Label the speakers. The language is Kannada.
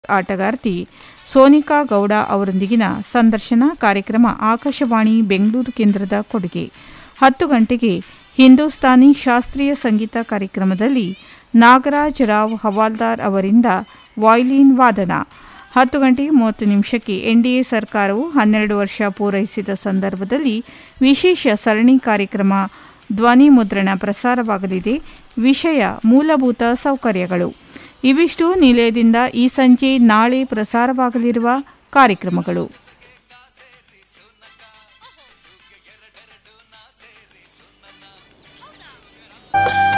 Speaker 1: ಆಟಗಾರ್ತಿ ಸೋನಿಕಾ ಗೌಡ ಅವರೊಂದಿಗಿನ ಸಂದರ್ಶನ ಕಾರ್ಯಕ್ರಮ ಆಕಾಶವಾಣಿ ಬೆಂಗಳೂರು ಕೇಂದ್ರದ ಕೊಡುಗೆ ಹತ್ತು ಗಂಟೆಗೆ ಹಿಂದೂಸ್ತಾನಿ ಶಾಸ್ತ್ರೀಯ ಸಂಗೀತ ಕಾರ್ಯಕ್ರಮದಲ್ಲಿ ನಾಗರಾಜ್ ರಾವ್ ಹವಾಲ್ದಾರ್ ಅವರಿಂದ ವಾಯ್ಲಿನ್ ವಾದನ ಹತ್ತು ಗಂಟೆಗೆ ಮೂವತ್ತು ನಿಮಿಷಕ್ಕೆ ಎನ್ಡಿಎ ಸರ್ಕಾರವು ಹನ್ನೆರಡು ವರ್ಷ ಪೂರೈಸಿದ ಸಂದರ್ಭದಲ್ಲಿ ವಿಶೇಷ ಸರಣಿ ಕಾರ್ಯಕ್ರಮ ಧ್ವನಿ ಮುದ್ರಣ ಪ್ರಸಾರವಾಗಲಿದೆ ವಿಷಯ ಮೂಲಭೂತ ಸೌಕರ್ಯಗಳು ಇವಿಷ್ಟು ನಿಲಯದಿಂದ ಈ ಸಂಜೆ ನಾಳೆ ಪ್ರಸಾರವಾಗಲಿರುವ ಕಾರ್ಯಕ್ರಮಗಳು